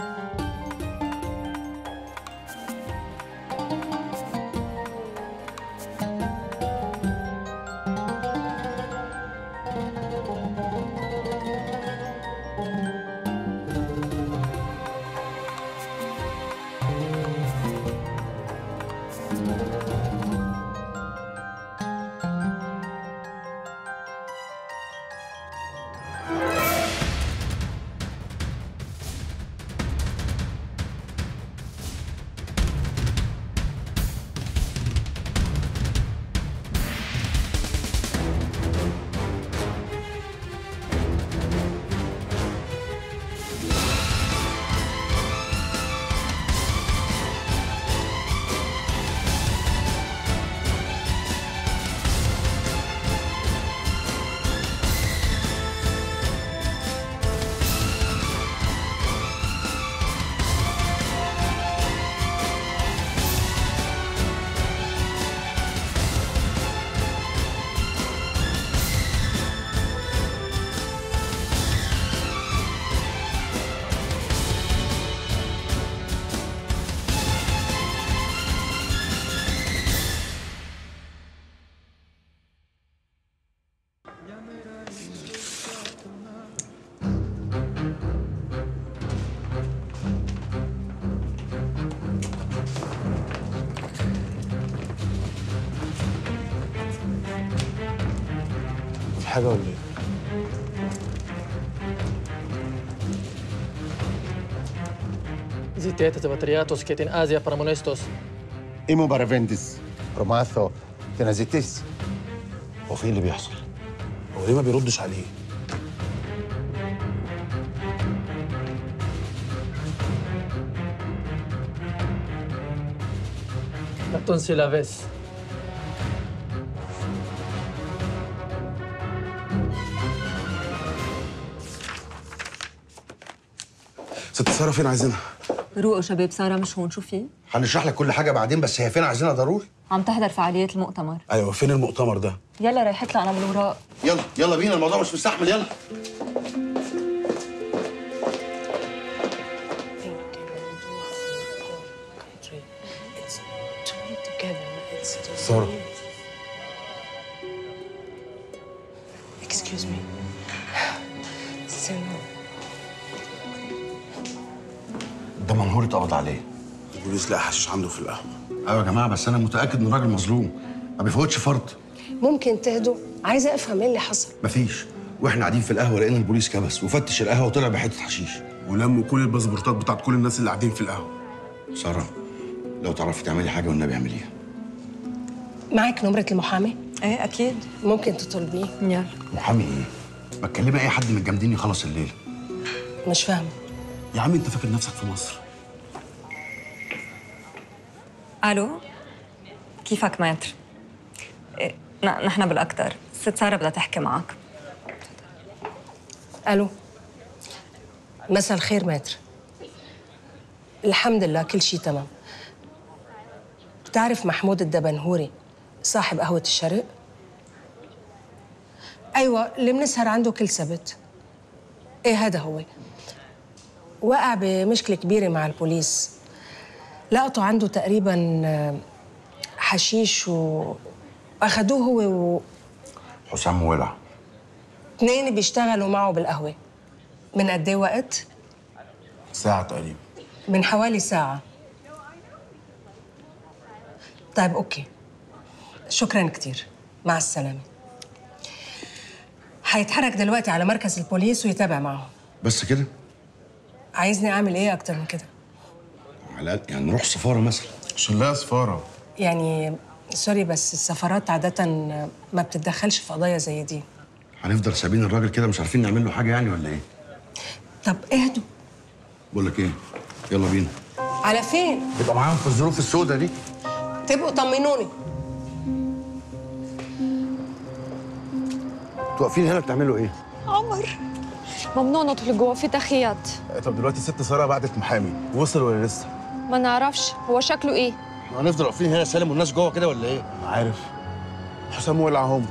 في حاجه ولا ايه؟ Zitete batriatos que ten Asia para monestos. ايمو بارافندس روماثو تنازيتيس هو في إيه اللي بيحصل؟ هو ليه ما بيردش عليه؟ La tonsi la ves. ست ساره فين عايزينها؟ روقوا شباب ساره مش هون شو في؟ هنشرح لك كل حاجه بعدين بس هي فين عايزينها ضروري عم تحضر فعاليات المؤتمر ايوه فين المؤتمر ده؟ يلا رايحت لها انا من وراء يلا يلا بينا الموضوع مش مستحمل يلا ساره Excuse me. Seulement. ده منهور اتقبض عليه البوليس لقى حشيش عنده في القهوه ايوه يا جماعه بس انا متاكد ان الراجل مظلوم ما بيفوتش فرد ممكن تهدوا عايزه افهم ايه اللي حصل مفيش واحنا قاعدين في القهوه لقينا البوليس كبس وفتش القهوه وطلع بحته حشيش ولموا كل الباسبورتات بتاعت كل الناس اللي قاعدين في القهوه ساره لو تعرفي تعملي حاجه والنبي اعمليها معك نمره المحامي ايه اكيد ممكن تطلبيه يلا محامي ايه ما تكلمي اي حد من الجامدين يخلص الليله مش فاهمه يا عم انت فاكر نفسك في مصر الو كيفك ماتر؟ إيه، ن- نحن بالاكثر ست ساره بدها تحكي معك الو مساء الخير ماتر الحمد لله كل شيء تمام بتعرف محمود الدبنهوري صاحب قهوة الشرق؟ أيوة اللي بنسهر عنده كل سبت إيه هذا هو وقع بمشكلة كبيرة مع البوليس لقطوا عنده تقريبا آه، حشيش وأخدوه هو و... حسام ولع اتنين بيشتغلوا معه بالقهوة من قد ايه وقت؟ ساعه تقريبا من حوالي ساعة طيب أوكي شكرا كتير مع السلامة هيتحرك دلوقتي على مركز البوليس ويتابع معهم بس كده عايزني أعمل إيه أكتر من كده؟ على الأقل يعني نروح السفاره مثلا عشان لها سفاره يعني سوري بس السفارات عادة ما بتتدخلش في قضايا زي دي هنفضل سابين الراجل كده مش عارفين نعمل له حاجه يعني ولا ايه طب اهدوا بقول لك ايه يلا بينا على فين؟ تبقى معاهم في الظروف السوداء دي تبقوا طمنوني انتوا واقفين هنا بتعملوا ايه عمر ممنوع ندخل جوا في تخيط طب دلوقتي ست ساره بعتت محامي وصل ولا لسه؟ ما نعرفش هو شكله ايه هنفضل واقفين هنا سالم والناس جوه كده ولا ايه عارف حسام ولع هم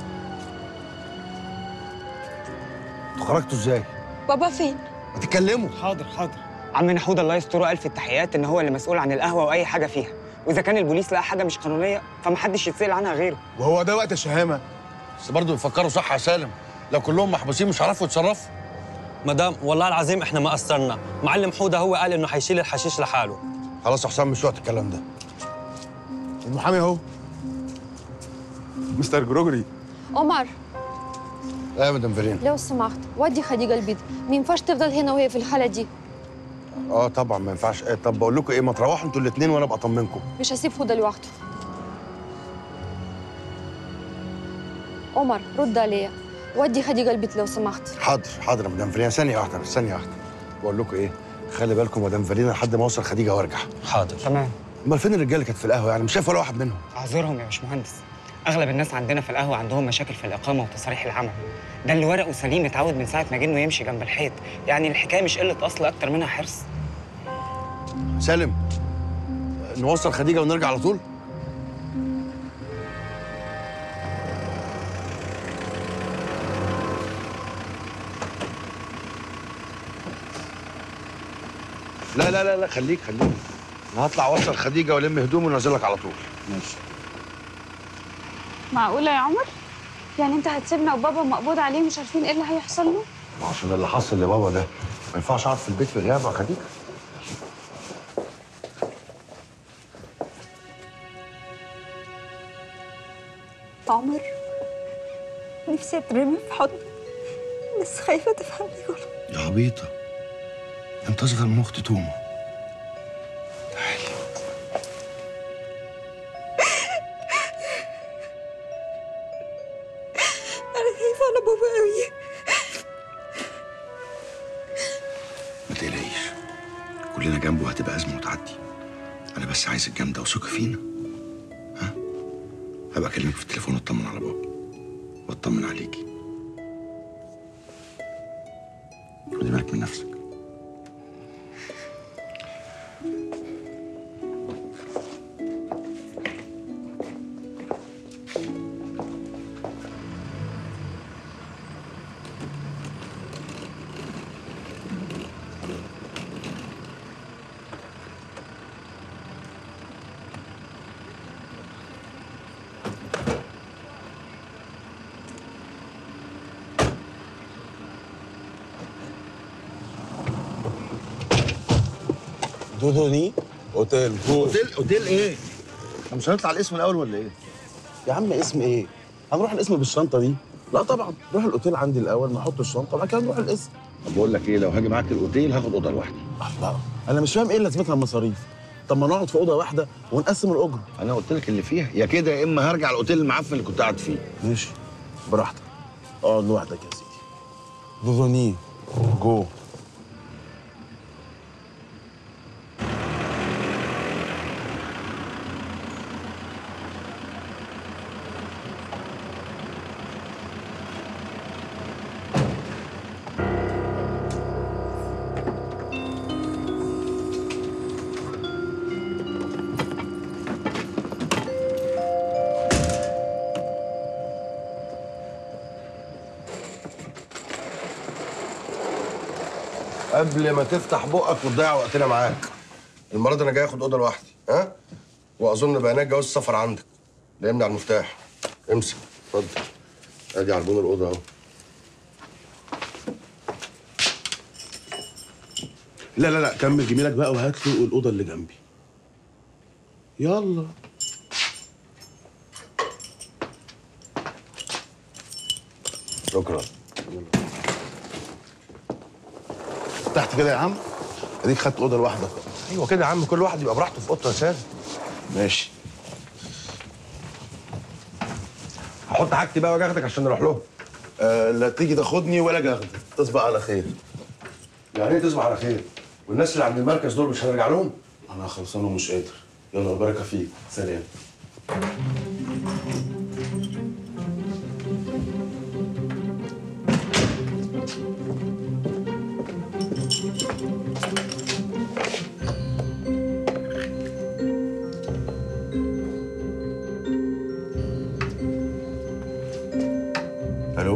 انتوا خرجتوا ازاي بابا فين ما تتكلموا حاضر حاضر عمنا حود الله يستره الف التحيات ان هو اللي مسؤول عن القهوه واي حاجه فيها واذا كان البوليس لقى حاجه مش قانونيه فمحدش يتسال عنها غيره وهو ده وقت الشهامه بس برضه بيفكروا صح يا سالم لو كلهم محبوسين مش هيعرفوا يتصرفوا مدام والله العظيم احنا ما قصرنا معلم حوده هو قال انه حيشيل الحشيش لحاله خلاص يا حسام مش وقت الكلام ده المحامي اهو مستر جروجري عمر لا يا مدام فيرين لو سمحت ودي خديجه البيت ما ينفعش تفضل هنا وهي في الحاله دي اه طبعا ما ينفعش إيه طب بقول لكم ايه ما تروحوا انتوا الاثنين وانا ابقى اطمنكم مش هسيب هدى لوحده عمر رد عليا ودي خديجه البيت لو سمحت حاضر حاضر يا مدام فيرين ثانيه واحده بس ثانيه واحده بقول لكم ايه خلي بالكم مدام فيرين لحد ما اوصل خديجه وارجع حاضر تمام امال فين الرجاله اللي كانت في القهوه يعني مش شايف ولا واحد منهم اعذرهم يا باشمهندس اغلب الناس عندنا في القهوه عندهم مشاكل في الاقامه وتصاريح العمل ده اللي ورقه سليم اتعود من ساعه ما جه انه يمشي جنب الحيط يعني الحكايه مش قله اصل اكتر منها حرص سالم نوصل خديجه ونرجع على طول لا لا لا لا خليك خليك انا هطلع اوصل خديجه والم هدومي ونازلك على طول ماشي معقولة يا عمر؟ يعني انت هتسيبنا وبابا مقبوض عليه مش عارفين ايه اللي هيحصل له؟ عشان اللي حصل لبابا ده ما ينفعش اقعد في البيت في غياب يا خديجه عمر نفسي اترمي في حضن بس خايفة تفهمني غلط يا عبيطه انت اصغر من اخت تومه تعالي أنا خايفة على بابا قوي ما تقلقيش كلنا جنبه هتبقى ازمه وتعدي انا بس عايزك جامده وثقي فينا ها هبقى اكلمك في التليفون اطمن على بابا واطمن عليكي خدي بالك من نفسك دودوني اوتيل جو اوتيل اوتيل ايه؟ احنا مش هنطلع الاسم الاول ولا ايه؟ يا عم اسم ايه هنروح الاسم بالشنطه دي لا طبعا نروح الاوتيل عندي الاول نحط الشنطه وبعد كده نروح الاسم طب بقول لك ايه لو هاجي معاك الاوتيل هاخد اوضه لوحدي الله انا مش فاهم ايه لازمتها المصاريف طب ما نقعد في اوضه واحده ونقسم الاجره انا قلت لك اللي فيها يا كده يا اما هرجع الاوتيل المعفن اللي كنت قاعد فيه ماشي براحتك اقعد لوحدك يا سيدي دودوني جو قبل ما تفتح بقك وتضيع وقتنا معاك المره دي انا جاي اخد اوضه لوحدي ها واظن بيانات جواز السفر عندك لمني على المفتاح امسك اتفضل ادي عربون الاوضه اهو لا لا لا كمل جميلك بقى وهات له الاوضه اللي جنبي يلا شكرا تحت كده يا عم اديك خدت اوضه لوحدك ايوه كده يا عم كل واحد يبقى براحته في اوضته يا سالم ماشي هحط حاجتي بقى واجي اخدك عشان نروح لهم آه لا تيجي تاخدني ولا اجي اخدك تصبح على خير يعني ايه تصبح على خير والناس اللي عند المركز دول مش هنرجع لهم انا خلصان ومش قادر يلا البركه فيك سلام الو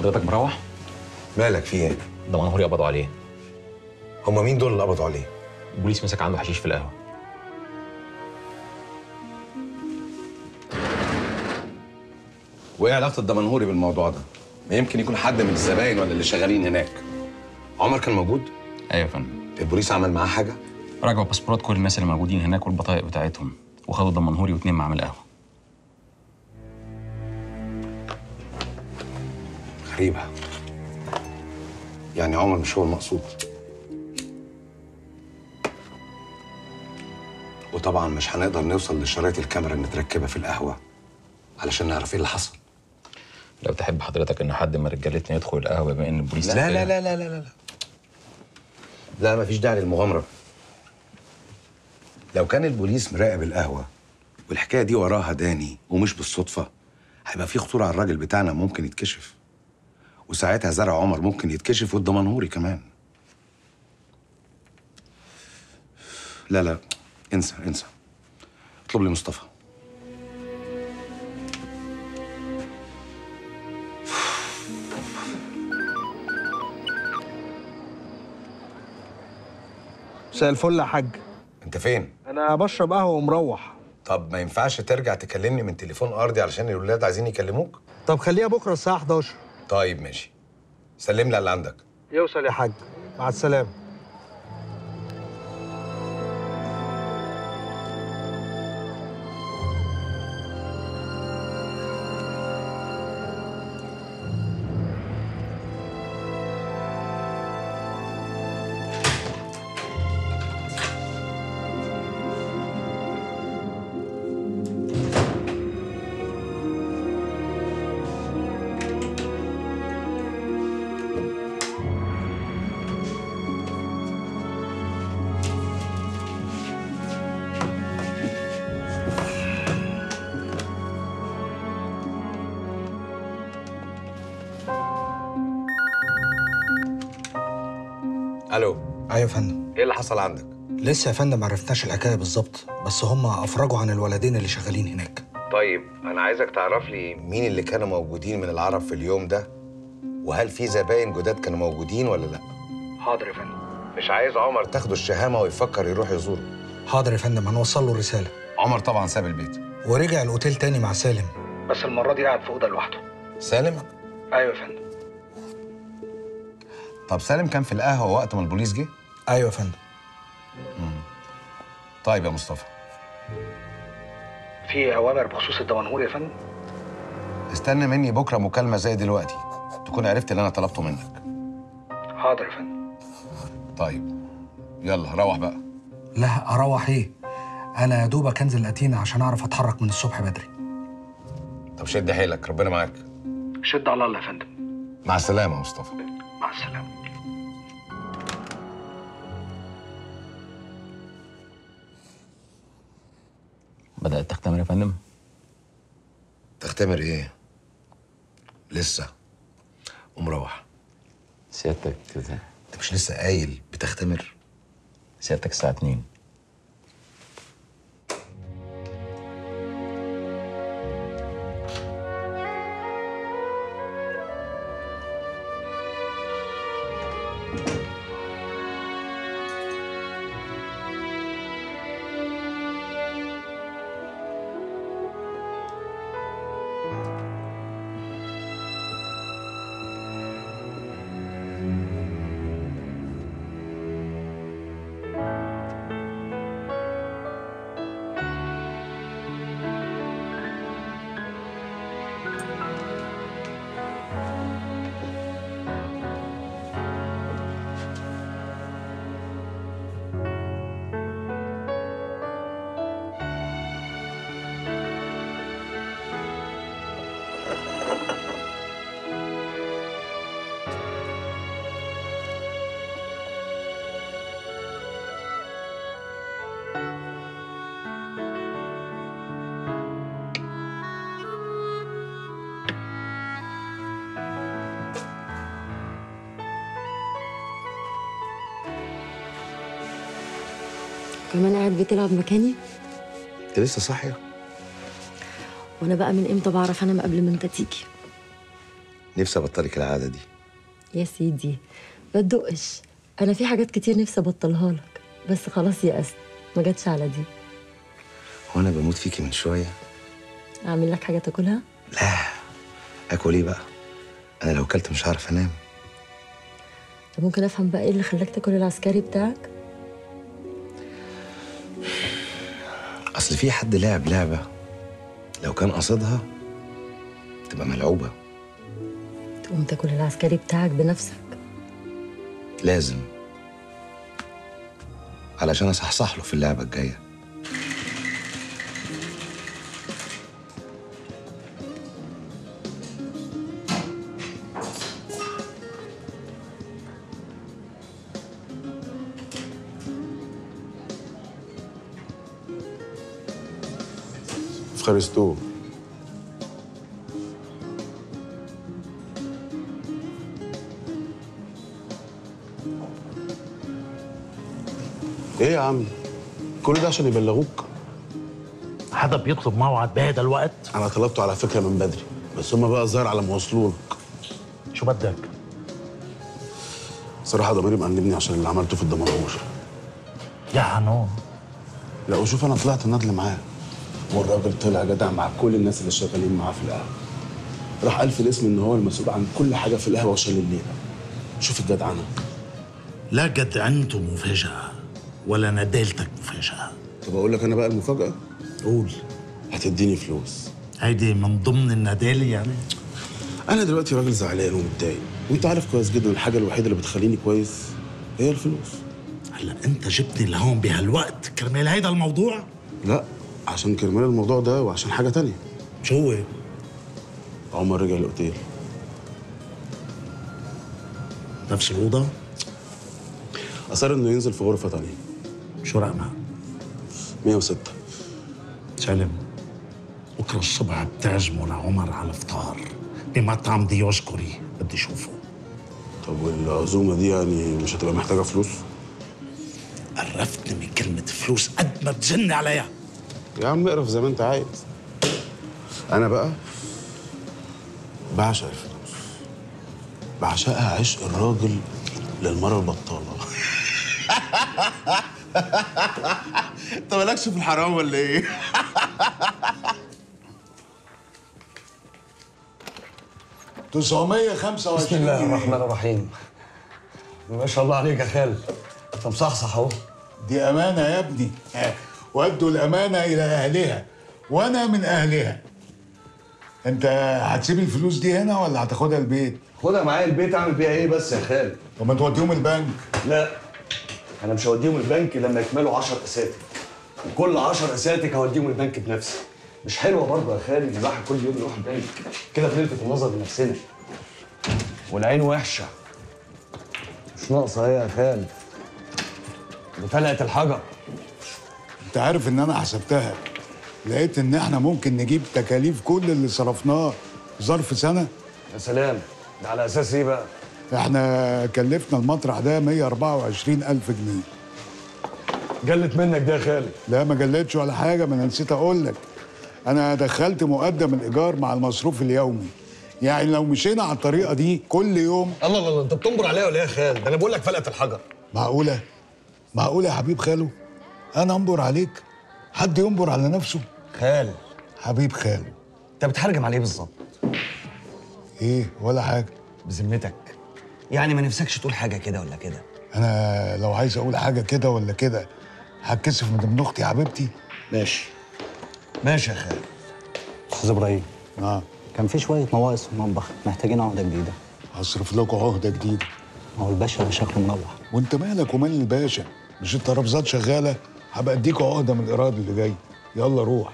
حضرتك مروح مالك في ايه؟ دمنهوري قبضوا عليه هما مين دول اللي قبضوا عليه؟ البوليس مسك عنده حشيش في القهوه وايه علاقه الدمنهوري بالموضوع ده؟ ما يمكن يكون حد من الزباين ولا اللي شغالين هناك عمر كان موجود؟ ايوه يا فندم البوليس عمل معاه حاجه؟ راجعوا باسبورات كل الناس اللي موجودين هناك والبطايق بتاعتهم وخدوا دمنهوري واتنين معاه من القهوه غريبه يعني عمر مش هو المقصود وطبعا مش هنقدر نوصل لشرايط الكاميرا المتركبه في القهوه علشان نعرف ايه اللي حصل لو تحب حضرتك ان حد من رجالتنا يدخل القهوه بما ان البوليس لا لا لا لا لا لا لا مفيش داعي للمغامرة لو كان البوليس مراقب القهوة والحكاية دي وراها داني ومش بالصدفة هيبقى في خطورة على الراجل بتاعنا ممكن يتكشف وساعتها زرع عمر ممكن يتكشف والدمنهوري كمان لا لا انسى انسى اطلب لي مصطفى مساء الفل يا حاج انت فين؟ انا بشرب قهوه ومروح طب ما ينفعش ترجع تكلمني من تليفون ارضي علشان الولاد عايزين يكلموك طب خليها بكره الساعه 11 طيب ماشي سلم لي على اللي عندك يوصل يا حاج مع السلامه الو ايوه يا فندم ايه اللي حصل عندك؟ لسه يا فندم ما عرفناش الحكايه بالظبط بس هم افرجوا عن الولدين اللي شغالين هناك طيب انا عايزك تعرف لي مين اللي كانوا موجودين من العرب في اليوم ده وهل في زباين جداد كانوا موجودين ولا لا حاضر يا فندم مش عايز عمر تاخده الشهامه ويفكر يروح يزوره حاضر يا فندم هنوصل له الرساله عمر طبعا ساب البيت ورجع الاوتيل تاني مع سالم بس المره دي قاعد في اوضه لوحده سالم ايوه يا فندم طب سالم كان في القهوه وقت ما البوليس جه ايوه يا فندم طيب يا مصطفى في اوامر بخصوص الدمنهور يا فندم استنى مني بكره مكالمه زي دلوقتي تكون عرفت اللي انا طلبته منك حاضر يا فندم طيب يلا روح بقى لا اروح ايه انا يا دوبك انزل الاتينا عشان اعرف اتحرك من الصبح بدري طب شد حيلك ربنا معاك شد على الله يا فندم مع السلامه يا مصطفى مع السلامه بدات تختمر يا فندم تختمر ايه لسه ومروح سيادتك انت مش لسه قايل بتختمر سيادتك الساعه 2 كمان قاعد بتلعب مكاني انت لسه صاحيه وانا بقى من امتى بعرف انام قبل ما انت تيجي نفسي ابطلك العاده دي يا سيدي ما تدقش انا في حاجات كتير نفسي ابطلها لك بس خلاص يأست ما جاتش على دي هو انا بموت فيكي من شويه اعمل لك حاجه تاكلها اكل ايه بقى انا لو كلت مش هعرف انام طب ممكن افهم بقى ايه اللي خلاك تاكل العسكري بتاعك اصل في حد لعب لعبه لو كان قصدها تبقى ملعوبه تقوم تاكل العسكري بتاعك بنفسك لازم علشان اصحصح له في اللعبه الجايه ευχαριστώ. ايه يا عم كل ده عشان يبلغوك حدا بيطلب موعد بهذا الوقت انا طلبته على فكره من بدري بس هما بقى الظاهر على ما وصلوا لك شو بدك صراحه ضميري مأنبني عشان اللي عملته في الدمنهور يا حنون لا وشوف انا طلعت النادل معاه والراجل طلع جدع مع كل الناس اللي شغالين معاه في القهوه راح قال في الاسم ان هو المسؤول عن كل حاجه في القهوه وشال الليله شوف الجدعنه لا جدعنته مفاجأة ولا ندالتك مفاجأة طب اقول لك انا بقى المفاجاه قول هتديني فلوس هيدي من ضمن الندالة يعني انا دلوقتي راجل زعلان ومتضايق وانت عارف كويس جدا الحاجه الوحيده اللي بتخليني كويس هي الفلوس هلا انت جبتني لهون بهالوقت كرمال هيدا الموضوع لا عشان كرمال الموضوع ده وعشان حاجه تانية شو هو عمر رجع الاوتيل نفس الاوضه اصر انه ينزل في غرفه تانية شو رقمها 106 سالم بكره الصبح بتعزموا لعمر على الفطار بمطعم ديوسكوري بدي اشوفه طب والعزومه دي يعني مش هتبقى محتاجه فلوس قرفتني من كلمة فلوس قد ما بتزن عليها يا عم اقرف زي ما انت عايز انا بقى بعشق الفلوس بعشقها عشق الراجل للمرة البطالة انت مالكش في الحرام ولا ايه؟ بسم الله الرحمن الرحيم ما شاء الله عليك يا خالد انت مصحصح اهو دي أمانة يا ابني وأدوا الأمانة إلى أهلها وأنا من أهلها أنت هتسيب الفلوس دي هنا ولا هتاخدها البيت؟ خدها معايا البيت اعمل بيها ايه بس يا خالد طب ما توديهم البنك لا انا مش هوديهم البنك لما يكملوا 10 اساتك وكل 10 اساتك هوديهم البنك بنفسي مش حلوه برضه يا خالد الواحد كل يوم يروح البنك كده بنلفت النظر لنفسنا والعين وحشه مش ناقصه ايه يا خالد بفلقه الحجر أنت عارف إن أنا حسبتها لقيت إن إحنا ممكن نجيب تكاليف كل اللي صرفناه في ظرف سنة يا سلام ده على اساس ايه بقى؟ إحنا كلفنا المطرح ده 124 ألف جنيه جلت منك ده يا خالد لا ما جلتش ولا حاجة ما أنا نسيت أقول لك أنا دخلت مقدم الإيجار مع المصروف اليومي يعني لو مشينا على الطريقة دي كل يوم الله الله الله انت بتنبر عليا ولا ايه يا خالد؟ ده انا بقول لك فلقه الحجر معقولة؟ معقولة يا حبيب خاله؟ أنا أنبر عليك؟ حد ينبر على نفسه؟ خال حبيب خاله انت بتحرجم على ايه بالظبط؟ إيه ولا حاجة بذمتك يعني ما نفسكش تقول حاجه كده ولا كده أنا لو عايز أقول حاجة كده ولا كده هتكسف من ابن أختي حبيبتي؟ ماشي ماشي يا خالد استاذ ابراهيم اه كان في شويه نواقص في المطبخ محتاجين عهده جديده هصرف لكم عهدة جديدة ما هو الباشا شكله مروح وأنت مالك ومال الباشا؟ مش الترابيزات شغالة؟ هبقى أديكوا عهدة من الإيراد اللي جاي يلا روح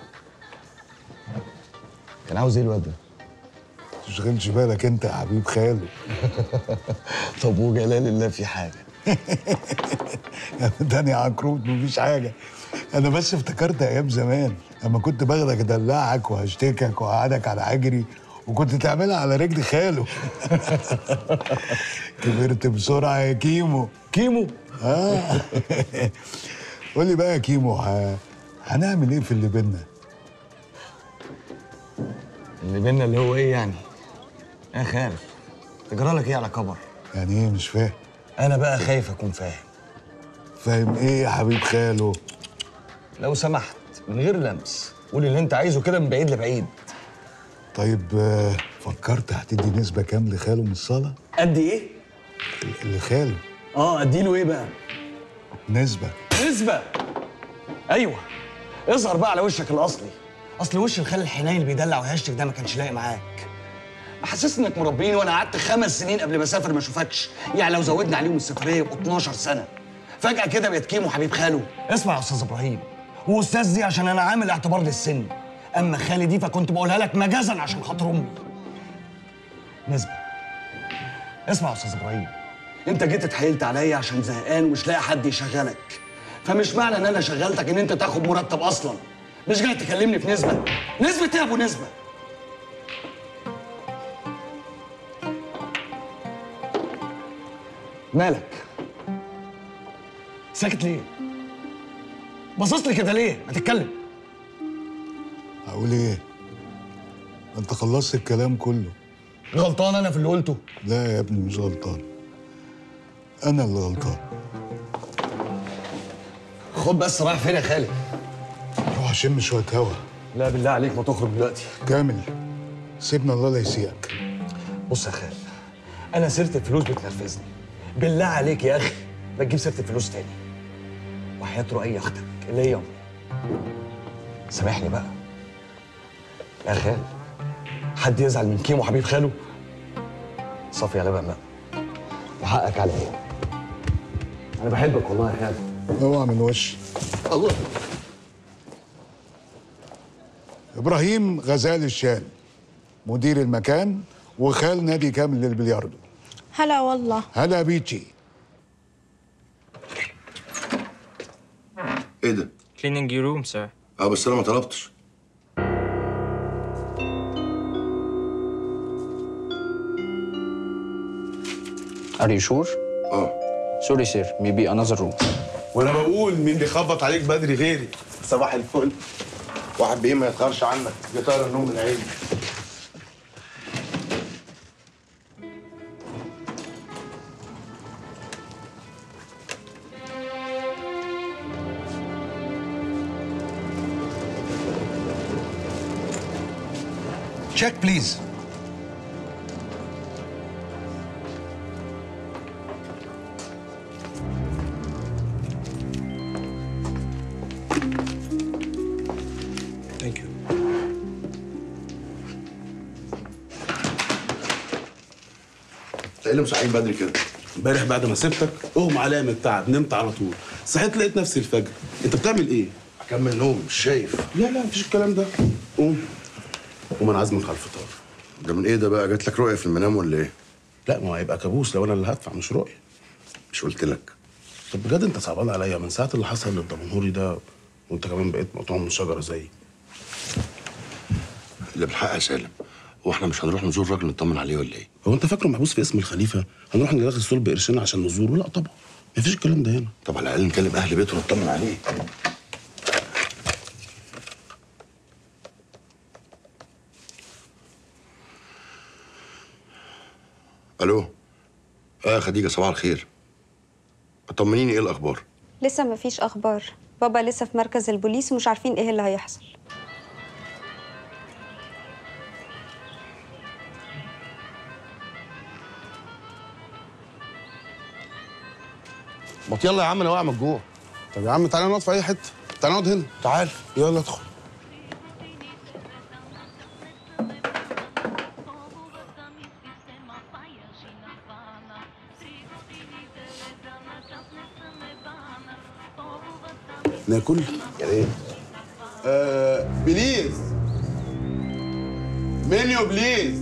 كان عاوز ايه الواد ده؟ تشغلش بالك أنت يا حبيب خاله طب وجلال الله في حاجه تاني عكروت مفيش حاجة أنا بس افتكرت أيام زمان لما كنت باخدك أدلعك وهشتكك وأقعدك على حجري وكنت تعملها على رجل خاله كبرت بسرعة يا كيمو كيمو؟ آه قول لي بقى يا كيمو ه... هنعمل إيه في اللي بينا؟ اللي بينا اللي هو ايه يعني؟ يا خالد تجرى لك ايه على كبر يعني ايه مش فاهم انا بقى خايف اكون فاهم فاهم ايه يا حبيب خاله لو سمحت من غير لمس قول اللي انت عايزه كده من بعيد لبعيد طيب آه، فكرت هتدي نسبة كام لخاله من الصلاة؟ قد ايه اللي خاله اه اديله ايه بقى نسبة نسبة ايوه اظهر بقى على وشك الاصلي اصل وش الخال الحنين اللي بيدلع ويهشتك ده ما كانش لايق معاك محسسني انك مربيني وانا قعدت خمس سنين قبل ما اسافر ما اشوفكش يعني لو زودنا عليهم السفريه يبقوا 12 سنه فجاه كده بقت كيمو حبيب خاله اسمع يا استاذ ابراهيم واستاذ دي عشان انا عامل اعتبار للسن اما خالي دي فكنت بقولها لك مجازا عشان خاطر امي نسبه اسمع يا استاذ ابراهيم انت جيت اتحايلت عليا عشان زهقان ومش لاقي حد يشغلك فمش معنى ان انا شغلتك ان انت تاخد مرتب اصلا مش جاي تكلمني في نسبه نسبه ايه يا ابو نسبه مالك ساكت ليه باصص لي كده ليه ما تتكلم هقول ايه؟ انت خلصت الكلام كله غلطان انا في اللي قلته لا يا ابني مش غلطان انا اللي غلطان خد بس رايح فين يا خالد روح اشم شوية هوا لا بالله عليك ما تخرج دلوقتي كامل سيبنا الله لا يسيئك بص يا خالد انا سيره الفلوس بتنرفزني بالله عليك يا اخي ما تجيب سيره الفلوس تاني وحياه رؤية اختك اللي هي امي سامحني بقى يا خالد حد يزعل من كيمو حبيب خاله صافي يا لبن بقى وحقك عليا انا بحبك والله يا خالد اوعى من وشي الله ابراهيم غزال الشام مدير المكان وخال نادي كامل للبلياردو هلا والله هلا بيتشي ايه ده؟ Cleaning your room, sir. اه بس انا ما طلبتش Are you sure? اه Sorry, sir. Maybe another room. وانا بقول مين بيخبط عليك بدري غيري صباح الفل واحد بايه ما يتغيرش عنك يطير النوم من عيني تشيك بليز ثانك يو انت ايه اللي مصحيك بدري كده؟ امبارح بعد ما سبتك اغمى عليا من التعب نمت على طول صحيت لقيت نفسي الفجر انت بتعمل ايه؟ اكمل نوم مش شايف لا لا مفيش الكلام ده قوم قوم انا عازمك على الفطار ده من ايه ده بقى جات لك رؤيه في المنام ولا ايه؟ لا ما هو هيبقى كابوس لو انا اللي هدفع مش رؤيه مش قلت لك طب بجد انت صعبان عليا من ساعه اللي حصل للدمنهوري ده وانت كمان بقيت مقطوع من شجره زيي اللي بالحق يا سالم هو احنا مش هنروح نزور راجل نطمن عليه ولا ايه؟ هو انت فاكره محبوس في اسم الخليفه هنروح نلغي الصلب قرشين عشان نزوره لا طبعا مفيش الكلام ده هنا طب على الاقل نكلم اهل بيته ونطمن عليه الو اه يا خديجه صباح الخير طمنيني ايه الاخبار لسه ما فيش اخبار بابا لسه في مركز البوليس ومش عارفين ايه اللي هيحصل ما يلا يا عم انا واقع من الجوع طب يا عم تعالى نقعد في اي حته تعالى نقعد هنا تعال يلا ادخل ناكل يا ريت آه بليز منيو بليز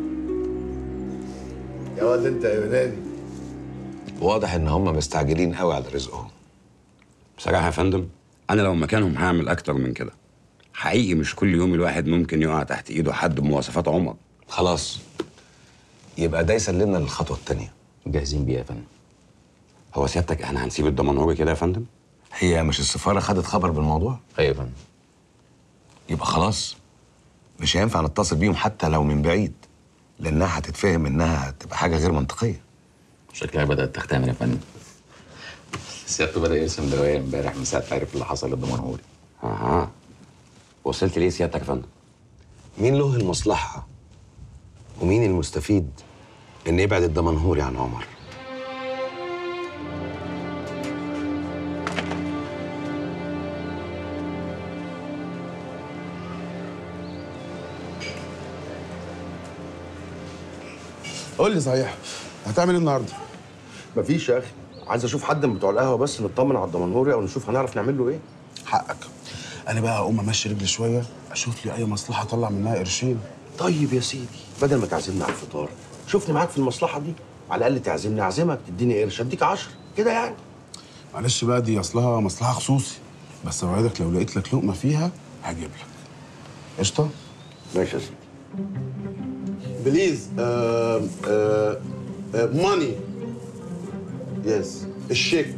يا واد انت يا يوناني واضح ان هم مستعجلين قوي على رزقهم بصراحه يا فندم انا لو مكانهم هعمل اكتر من كده حقيقي مش كل يوم الواحد ممكن يقع تحت ايده حد بمواصفات عمر خلاص يبقى ده يسلمنا للخطوه الثانيه جاهزين بيها يا فندم هو سيادتك احنا هنسيب الضمنهوري كده يا فندم هي مش السفاره خدت خبر بالموضوع ايوه يا فندم يبقى خلاص مش هينفع نتصل بيهم حتى لو من بعيد لانها هتتفهم انها تبقى حاجه غير منطقيه شكلها بدأت تختمر يا فندم سيادته بدأ يرسم رواية امبارح من ساعة ما عرف اللي حصل للدمنهوري اها وصلت ليه سيادتك يا فندم مين له المصلحه ومين المستفيد ان يبعد الدمنهوري عن عمر قول لي صحيح هتعمل ايه النهارده؟ مفيش يا اخي عايز اشوف حد من بتوع القهوه بس نطمن على الدمنهوري او نشوف هنعرف نعمل له ايه حقك انا بقى اقوم امشي رجلي شويه اشوف لي اي مصلحه اطلع منها قرشين طيب يا سيدي بدل ما تعزمني على الفطار شوفني معاك في المصلحه دي على الاقل تعزمني اعزمك تديني قرش اديك 10 كده يعني معلش بقى دي اصلها مصلحه خصوصي بس اوعدك لو لقيت لك لقمه فيها هجيب لك قشطه؟ ماشي يا سيدي بليز ماني يس الشيك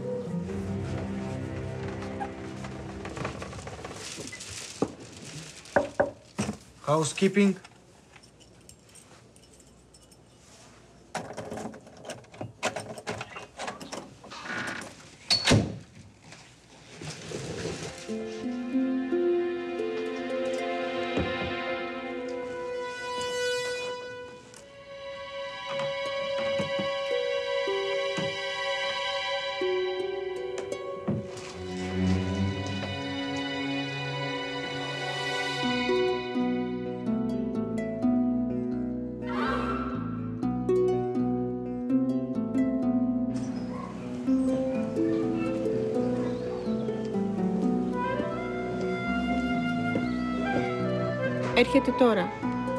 Housekeeping. Έρχεται τώρα.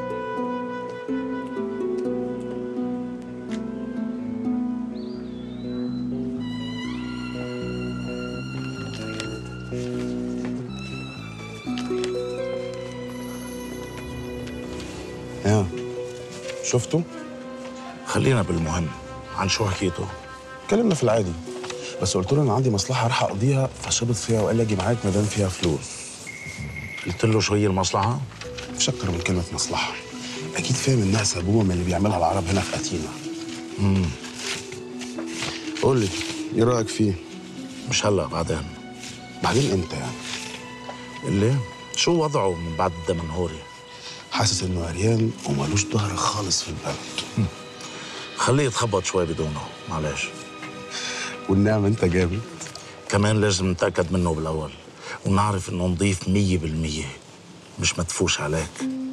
يا شفته؟ خلينا بالمهم عن شو حكيته اتكلمنا في العادي بس قلت له انا عندي مصلحه راح اقضيها فشبط فيها وقال لي اجي معاك ما دام فيها فلوس قلت له شو هي المصلحه؟ مفيش اكتر من كلمه مصلحه اكيد فاهم انها سبوبه من اللي بيعملها العرب هنا في اثينا امم قول لي ايه رايك فيه؟ مش هلا بعدين بعدين امتى يعني؟ اللي شو وضعه من بعد الدمنهوري؟ حاسس انه عريان ومالوش ظهر خالص في البلد خليه يتخبط شوي بدونه معلش والنعم انت جامد كمان لازم نتاكد منه بالاول ونعرف انه نضيف مية بالمية مش مدفوش عليك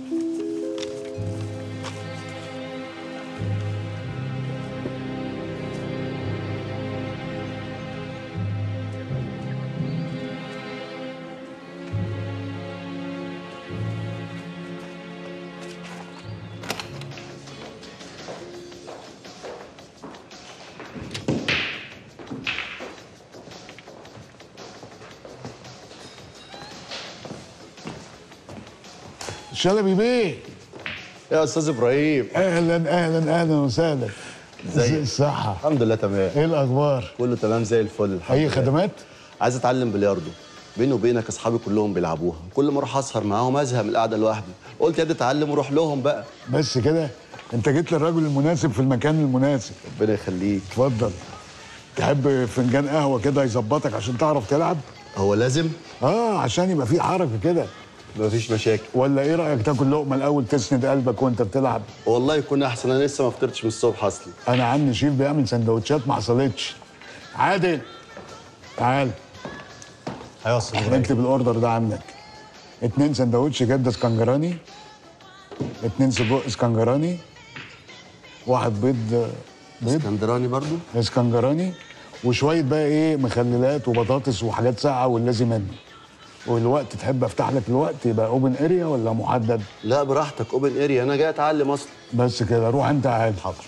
شلبي بيه يا استاذ ابراهيم اهلا اهلا اهلا وسهلا ازيك الصحة الحمد لله تمام ايه الاخبار كله تمام زي الفل الحمد اي لله. خدمات عايز اتعلم بلياردو بيني وبينك اصحابي كلهم بيلعبوها كل ما اروح اسهر معاهم ازهق من القعده لوحدي قلت يا دي اتعلم واروح لهم بقى بس كده انت جيت للرجل المناسب في المكان المناسب ربنا يخليك اتفضل تحب فنجان قهوه كده يظبطك عشان تعرف تلعب هو لازم اه عشان يبقى في حركه كده مفيش مشاكل ولا ايه رايك تاكل لقمه الاول تسند قلبك وانت بتلعب والله يكون احسن انا لسه ما فطرتش من الصبح اصلي انا عندي شيف بيعمل سندوتشات ما حصلتش عادل تعال ايوه يا استاذ اكتب الاوردر ده عندك اتنين سندوتش جبه اسكندراني اتنين سجق اسكندراني واحد بيض بيض اسكندراني برضو اسكندراني وشويه بقى ايه مخللات وبطاطس وحاجات ساقعه واللازم منه والوقت تحب افتح لك الوقت يبقى اوبن اريا ولا محدد لا براحتك اوبن اريا انا جاي اتعلم اصلا بس كده روح انت عادي حاضر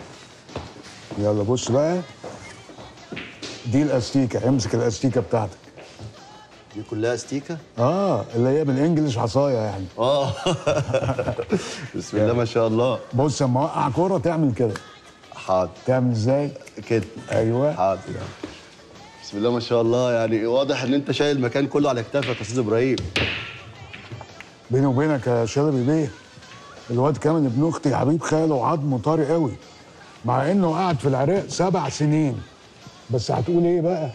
يلا بص بقى دي الاستيكه امسك الاستيكه بتاعتك دي كلها استيكه اه اللي هي بالانجلش عصايه يعني اه بسم الله ما شاء الله بص لما اوقع كوره تعمل كده حاضر تعمل ازاي كده ايوه حاضر بسم الله ما شاء الله يعني واضح ان انت شايل المكان كله على كتافك يا استاذ ابراهيم بيني وبينك يا شلبي بيه الواد كامل ابن اختي حبيب خاله عظمه طري قوي مع انه قعد في العراق سبع سنين بس هتقول ايه بقى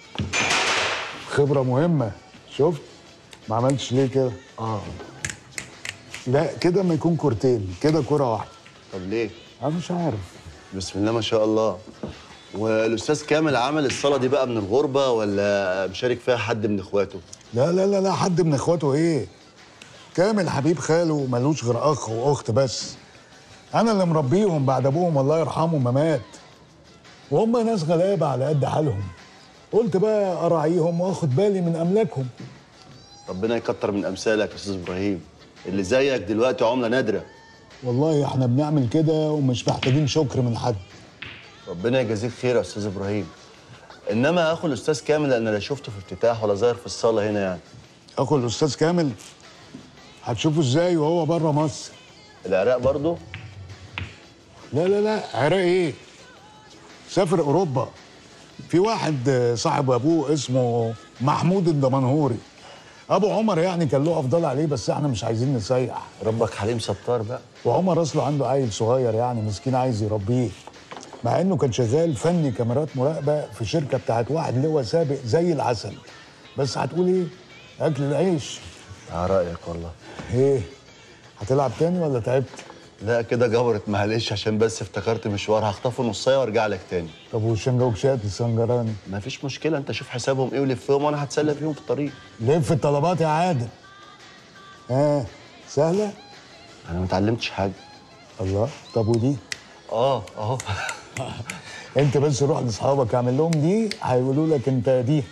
خبره مهمه شفت ما عملتش ليه كده اه لا كده ما يكون كورتين كده كره واحده طب ليه؟ انا مش عارف بسم الله ما شاء الله والاستاذ كامل عمل الصلاه دي بقى من الغربه ولا مشارك فيها حد من اخواته؟ لا لا لا لا حد من اخواته ايه كامل حبيب خاله ملوش غير اخ واخت بس انا اللي مربيهم بعد ابوهم الله يرحمه ما مات وهم ناس غلابه على قد حالهم قلت بقى اراعيهم واخد بالي من املاكهم ربنا يكتر من امثالك يا استاذ ابراهيم اللي زيك دلوقتي عمله نادره والله احنا بنعمل كده ومش محتاجين شكر من حد ربنا يجازيك خير يا استاذ ابراهيم انما اخو الاستاذ كامل انا لا شفته في افتتاح ولا ظاهر في الصاله هنا يعني اخو الاستاذ كامل هتشوفه ازاي وهو بره مصر العراق برضه لا لا لا عراق ايه سافر اوروبا في واحد صاحب ابوه اسمه محمود الدمنهوري ابو عمر يعني كان له افضل عليه بس احنا مش عايزين نسيح ربك حليم ستار بقى وعمر اصله عنده عيل صغير يعني مسكين عايز يربيه مع انه كان شغال فني كاميرات مراقبه في شركه بتاعت واحد لواء سابق زي العسل بس هتقول ايه اكل العيش على رايك والله ايه هتلعب تاني ولا تعبت لا كده جبرت معلش عشان بس افتكرت مشوار هخطفه نصايه وارجع لك تاني طب والشنجوكشات السنجراني مفيش مشكله انت شوف حسابهم ايه ولفهم وانا هتسلى فيهم في الطريق لف الطلبات يا عادل ها سهله انا ما اتعلمتش حاجه الله طب ودي اه اهو انت بس روح لاصحابك اعمل لهم دي هيقولوا لك انت دي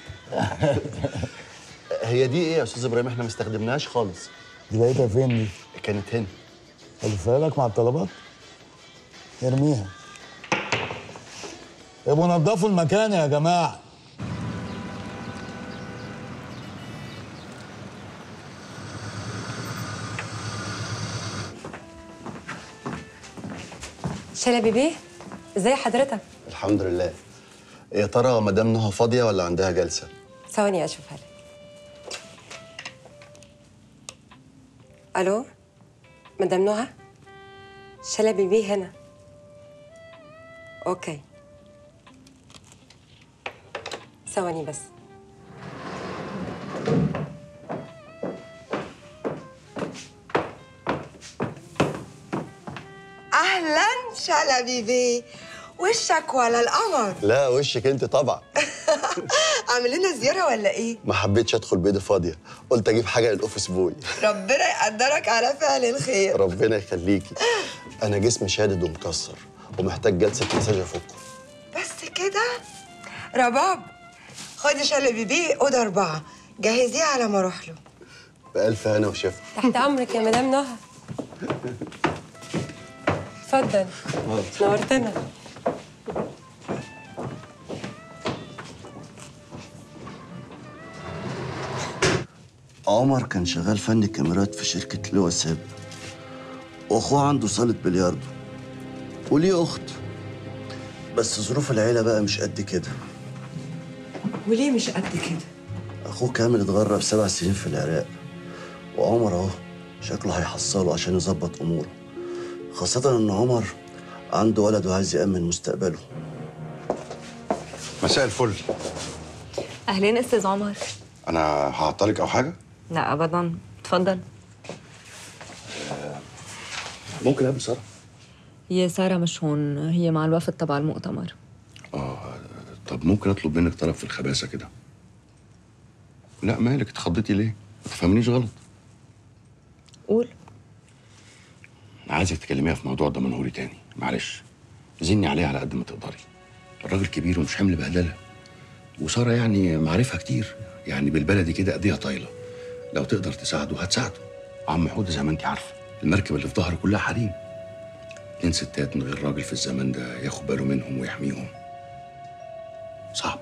هي دي ايه يا استاذ ابراهيم احنا ما استخدمناهاش خالص دي لقيتها فين دي كانت هنا الفها لك مع الطلبات ارميها ابقوا نضفوا المكان يا جماعه شلبي بيه ازاي حضرتك الحمد لله يا ترى مدام نهى فاضيه ولا عندها جلسه ثواني اشوفها لك الو مدام نهى شلبي بيه هنا اوكي ثواني بس اهلا شلبي بيه وشك ولا القمر لا وشك انت طبعا عامل لنا زياره ولا ايه ما حبيتش ادخل بيدي فاضيه قلت اجيب حاجه للاوفيس بوي ربنا يقدرك على فعل الخير ربنا يخليكي انا جسمي شادد ومكسر ومحتاج جلسه مساج افكه بس كده رباب خدي شلبي بيه اوضه اربعه جهزيه على ما اروح له بألف هنا وشفا تحت امرك يا مدام نهى اتفضل نورتنا عمر كان شغال فني كاميرات في شركة لواء سابق وأخوه عنده صالة بلياردو وليه أخت بس ظروف العيلة بقى مش قد كده وليه مش قد كده أخوه كامل اتغرب سبع سنين في العراق وعمر أهو شكله هيحصله عشان يظبط أموره خاصة إن عمر عنده ولد وعايز يأمن مستقبله مساء الفل اهلين استاذ عمر انا هعطلك او حاجه لا ابدا اتفضل ممكن اقابل ساره هي سارة مش هون هي مع الوفد تبع المؤتمر طب ممكن اطلب منك طلب في الخباثه كده لا مالك اتخضيتي ليه ما تفهمنيش غلط قول عايزك تكلميها في موضوع الدمنهوري تاني معلش زني عليه على قد ما تقدري الراجل كبير ومش حمل بهدله وساره يعني معرفها كتير يعني بالبلدي كده ايديها طايله لو تقدر تساعده هتساعده عم حوده زي ما انت عارفه المركب اللي في ظهره كلها حريم اتنين ستات من غير راجل في الزمن ده ياخد باله منهم ويحميهم صعب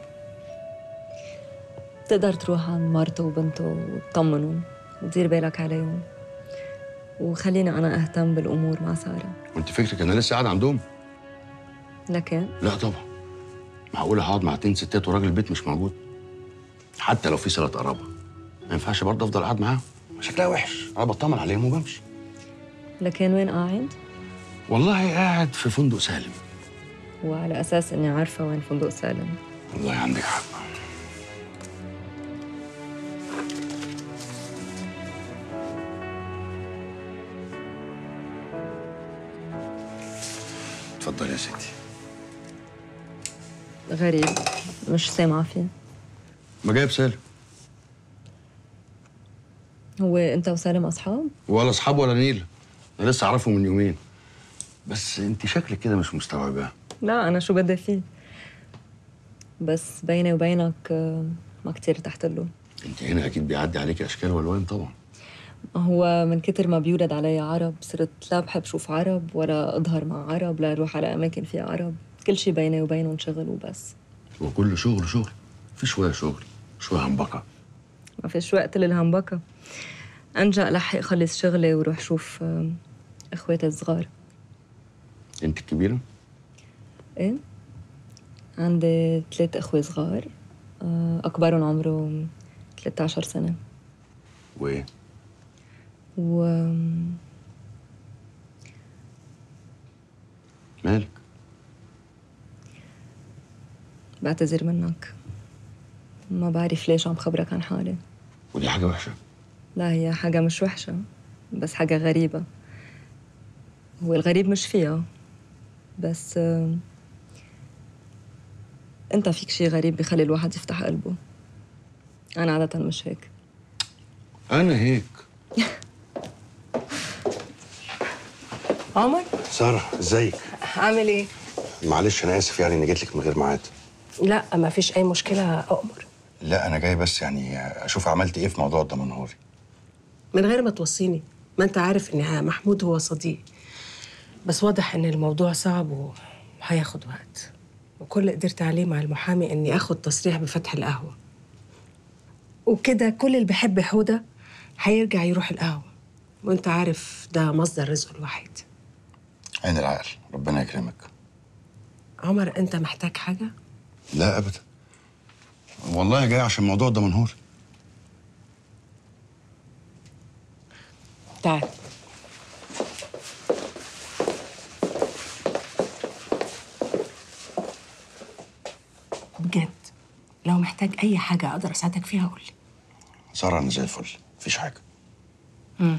تقدر تروح عند مرته وبنته وتطمنهم وتدير بالك عليهم وخليني أنا أهتم بالأمور مع سارة وانت فكرك انا لسه قاعد عندهم لكن لا طبعا معقول هقعد مع اتنين ستات وراجل البيت مش موجود حتى لو في صله قرابه ما ينفعش برضه افضل قاعد معاهم شكلها وحش انا بطمن عليهم وبمشي لكن وين قاعد؟ والله قاعد في فندق سالم وعلى أساس إني عارفة وين فندق سالم والله عندك حق اتفضل يا ستي غريب مش سامعة فيه ما جايب سالم هو أنت وسالم أصحاب؟ ولا اصحاب ولا نيل انا لسه اعرفه من يومين بس انت شكلك كده مش مستوعباه لا أنا شو بدي فيه بس بيني وبينك آه، ما كتير ارتحت له انت هنا اكيد بيعدي عليك اشكال والوان طبعا هو من كتر ما بيولد علي عرب صرت لا بحب شوف عرب ولا أظهر مع عرب لا أروح على أماكن فيها عرب كل شي بيني وبينهم شغل وبس وكل شغل شغل في شويه شغل شويه همبكه ما فيش وقت للهمبكة أنجأ لحق خلص شغلي وروح شوف آه، إخواتي الصغار انت الكبيره إيه عندي ثلاث إخوة صغار آه، أكبرهم عمره 13 سنة وايه و مالك بعتذر منك ما بعرف ليش عم خبرك عن حالي ودي حاجه وحشه لا هي حاجة مش وحشة بس حاجة غريبة هو الغريب مش فيها بس آه، انت فيك شي غريب بخلي الواحد يفتح قلبه انا عادة مش هيك انا هيك عمر ساره ازيك عامل ايه؟ معلش انا اسف يعني اني جيت لك من غير ميعاد لا ما فيش اي مشكله اؤمر لا انا جاي بس يعني اشوف عملت ايه في موضوع الدمنهوري من غير ما توصيني ما انت عارف ان محمود هو صديق بس واضح ان الموضوع صعب وهياخد وقت وكل اللي قدرت عليه مع المحامي اني اخد تصريح بفتح القهوه وكده كل اللي بيحب حوده هيرجع يروح القهوه وانت عارف ده مصدر رزقه الوحيد عين العقل ربنا يكرمك عمر انت محتاج حاجه لا ابدا والله جاي عشان موضوع الدمنهوري تعال بجد لو محتاج اي حاجه اقدر اساعدك فيها قول لي ساره انا زي الفل مفيش حاجه مم.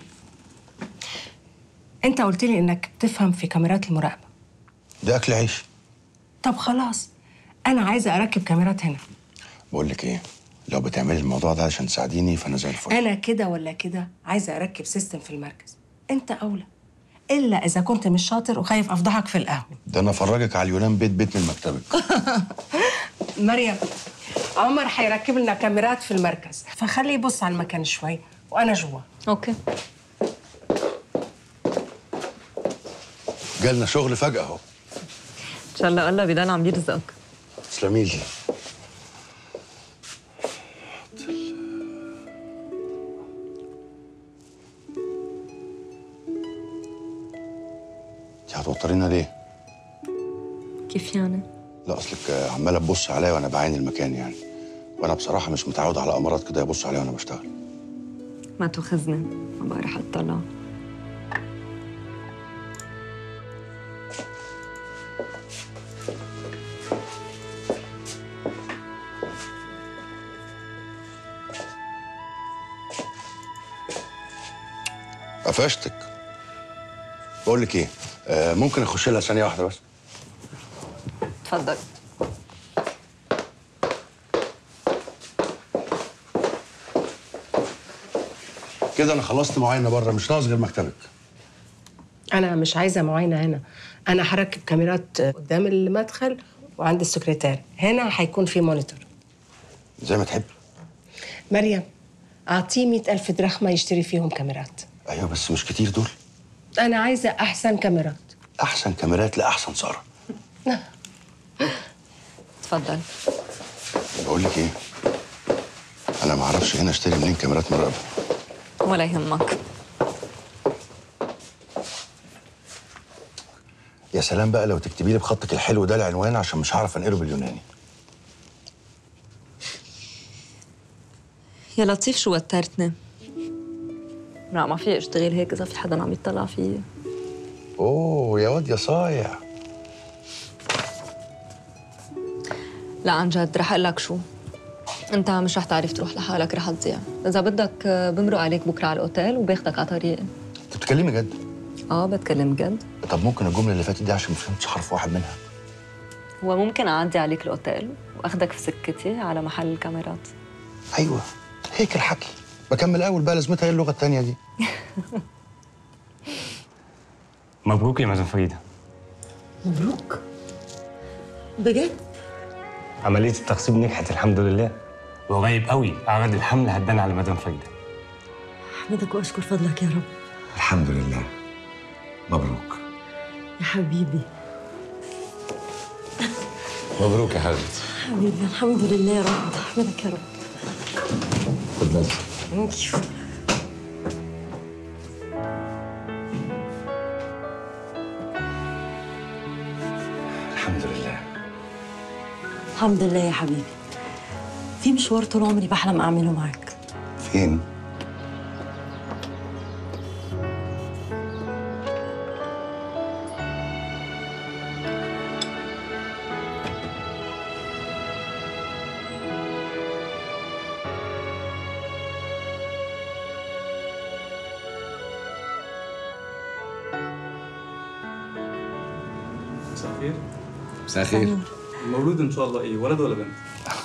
انت قلت لي انك بتفهم في كاميرات المراقبه ده اكل عيش طب خلاص انا عايزه اركب كاميرات هنا بقول لك ايه لو بتعملي الموضوع ده عشان تساعديني فانا زي الفل انا كده ولا كده عايزه اركب سيستم في المركز انت اولى الا اذا كنت مش شاطر وخايف افضحك في القهوه ده انا افرجك على اليونان بيت بيت من مكتبك مريم عمر هيركب لنا كاميرات في المركز فخليه يبص على المكان شوي وانا جوا اوكي جالنا شغل فجاه اهو ان شاء الله الله بيضل عم يرزقك تسلمي لي انت هتوترينا ليه؟ كيف يعني؟ لا اصلك آه، عماله تبص عليا وانا بعين المكان يعني وانا بصراحه مش متعود على امارات كده يبصوا عليا وانا بشتغل ما تاخذني ما بقى رح اطلع قفشتك بقول لك ايه آه ممكن اخش لها ثانيه واحده بس تفضل كده انا خلصت معاينه بره مش ناقص غير مكتبك انا مش عايزه معاينه هنا انا هركب كاميرات قدام المدخل وعند السكرتير هنا هيكون في مونيتور زي ما تحب مريم اعطيه مئة ألف درخمة يشتري فيهم كاميرات ايوه بس مش كتير دول أنا عايزة أحسن كاميرات احسن كاميرات لاحسن ساره تفضل بقول لك ايه انا ما اعرفش هنا اشتري منين كاميرات مراقبه ولا يهمك يا سلام بقى لو تكتبي لي بخطك الحلو ده العنوان عشان مش هعرف انقله باليوناني يا لطيف شو وترتني لا ما في اشتغل هيك اذا في حدا عم يطلع فيي اوه يا واد يا صايع لا عن جد رح اقول لك شو انت مش رح تعرف تروح لحالك رح تضيع اذا بدك آه، بمرق عليك بكره على الاوتيل وباخدك على طريقي انت بتتكلمي جد اه بتكلم جد طب ممكن الجمله اللي فاتت دي عشان ما فهمتش حرف واحد منها هو ممكن اعدي عليك الاوتيل واخدك في سكتي على محل الكاميرات ايوه هيك الحكي بكمل اول بقى لازمتها ايه اللغه التانيه دي مبروك يا مدام فريده مبروك بجد عمليه التخصيب نجحت الحمد لله وقريب قوي اعراض الحمل هتبان على مدام فريده احمدك واشكر فضلك يا رب الحمد لله مبروك يا حبيبي مبروك يا حبيبتي حبيبي الحمد لله يا رب احمدك يا رب خد بالك ثانك يو الحمد لله الحمد لله يا حبيبي في مشوار طول عمري بحلم اعمله معاك فين مساء الخير مساء الخير المولود ان شاء الله ايه ولد ولا بنت؟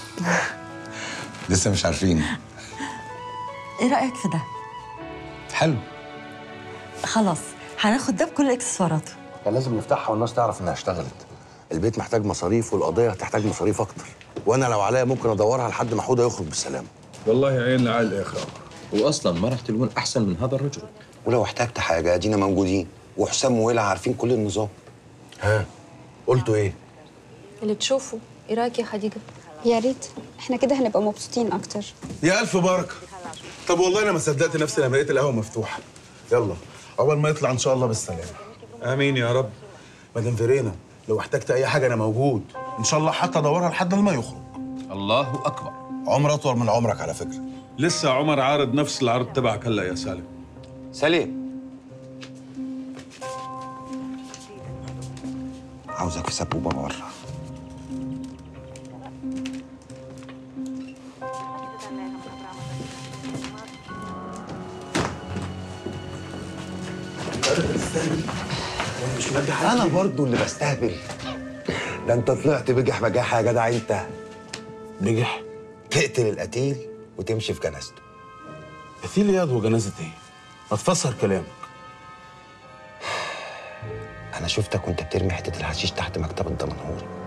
لسه مش عارفين ايه رايك في ده حلو خلاص هناخد ده بكل اكسسواراته كان لازم نفتحها والناس تعرف انها اشتغلت البيت محتاج مصاريف والقضيه هتحتاج مصاريف اكتر وانا لو عليا ممكن ادورها لحد ما حوده يخرج بالسلامه والله عين لعال الاخر واصلا ما راح تلقون احسن من هذا الرجل ولو احتجت حاجه ادينا موجودين وحسام وويلا عارفين كل النظام ها قلتوا ايه اللي تشوفه ايه رايك يا خديجه يا ريت احنا كده هنبقى مبسوطين اكتر يا الف بركه طب والله انا ما صدقت نفسي لما لقيت القهوه مفتوحه يلا اول ما يطلع ان شاء الله بالسلامه امين يا رب مدام فيرينا لو احتجت اي حاجه انا موجود ان شاء الله حتى ادورها لحد ما يخرج الله اكبر عمر اطول من عمرك على فكره لسه عمر عارض نفس العرض تبعك هلا يا سالم سليم عاوزك في سبوبه بره انا برضو اللي بستهبل ده انت طلعت بجح بجاحه يا جدع انت بجح تقتل القتيل وتمشي في جنازته قتيل ياض وجنازه ايه؟ ما تفسر كلامك انا شفتك وانت بترمي حته الحشيش تحت مكتب الدمنهوري